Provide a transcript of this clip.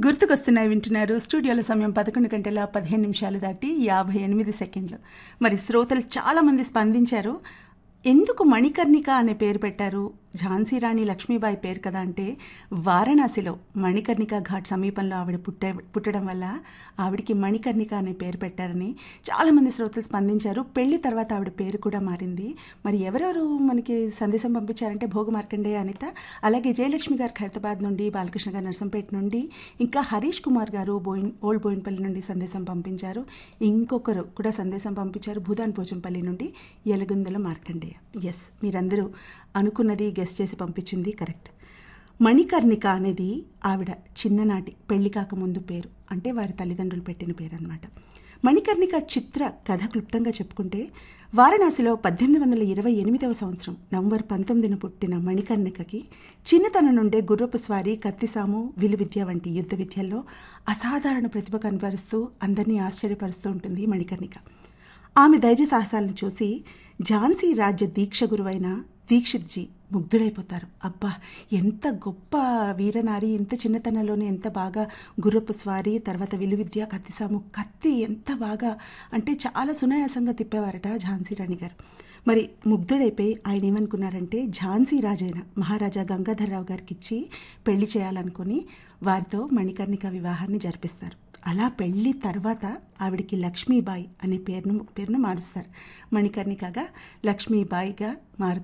గుర్తుకొస్తున్నాయి వింటున్నారు స్టూడియోలో సమయం పదకొండు గంటల పదిహేను నిమిషాలు దాటి యాభై ఎనిమిది సెకండ్లు మరి శ్రోతలు చాలామంది స్పందించారు ఎందుకు మణికర్ణిక అనే పేరు పెట్టారు ఝాన్సీ రాణి లక్ష్మీబాయి పేరు కదా అంటే వారణాసిలో మణికర్ణిక ఘాట్ సమీపంలో ఆవిడ పుట్టే పుట్టడం వల్ల ఆవిడికి మణికర్ణిక అనే పేరు పెట్టారని చాలామంది శ్రోతలు స్పందించారు పెళ్లి తర్వాత ఆవిడ పేరు కూడా మారింది మరి ఎవరెవరు మనకి సందేశం పంపించారంటే భోగ మార్కండేయ అనిత అలాగే జయలక్ష్మి గారు ఖైరతాబాద్ నుండి బాలకృష్ణ గారు నర్సంపేట నుండి ఇంకా హరీష్ కుమార్ గారు బోయిన్ ఓల్డ్ బోయిన్పల్లి నుండి సందేశం పంపించారు ఇంకొకరు కూడా సందేశం పంపించారు భూదాన్ పోచంపల్లి నుండి ఎలగుందల మార్కండేయ ఎస్ మీరందరూ అనుకున్నది గెస్ట్ చేసి పంపించింది కరెక్ట్ మణికర్ణిక అనేది ఆవిడ చిన్ననాటి పెళ్లి కాకముందు పేరు అంటే వారి తల్లిదండ్రులు పెట్టిన పేరు అనమాట మణికర్ణిక చిత్ర కథ క్లుప్తంగా చెప్పుకుంటే వారణాసిలో పద్దెనిమిది వందల ఇరవై ఎనిమిదవ సంవత్సరం నవంబర్ పంతొమ్మిదిన పుట్టిన మణికర్ణికకి చిన్నతనం నుండే గుర్రపు స్వారీ కత్తిసాము విలువిద్య వంటి యుద్ధ విద్యల్లో అసాధారణ ప్రతిభ కనపరుస్తూ అందరినీ ఆశ్చర్యపరుస్తూ ఉంటుంది మణికర్ణిక ఆమె ధైర్య సాహసాలను చూసి ఝాన్సీ రాజ్య దీక్ష గురువైన దీక్షిత్జీ ముగ్ధుడైపోతారు అబ్బా ఎంత గొప్ప వీరనారి ఇంత చిన్నతనంలోనే ఎంత బాగా గుర్రపు స్వారీ తర్వాత విలువిద్య కత్తిసాము కత్తి ఎంత బాగా అంటే చాలా సునాయాసంగా తిప్పేవారట ఝాన్సీ రాణి గారు మరి ముగ్ధుడైపోయి ఆయన ఏమనుకున్నారంటే ఝాన్సీ రాజైన మహారాజా గంగాధర్రావు గారికి ఇచ్చి పెళ్లి చేయాలనుకుని వారితో మణికర్ణిక వివాహాన్ని జరిపిస్తారు అలా పెళ్ళి తర్వాత ఆవిడికి లక్ష్మీబాయి అనే పేరును పేరును మారుస్తారు మణికర్ణికగా లక్ష్మీబాయిగా మారు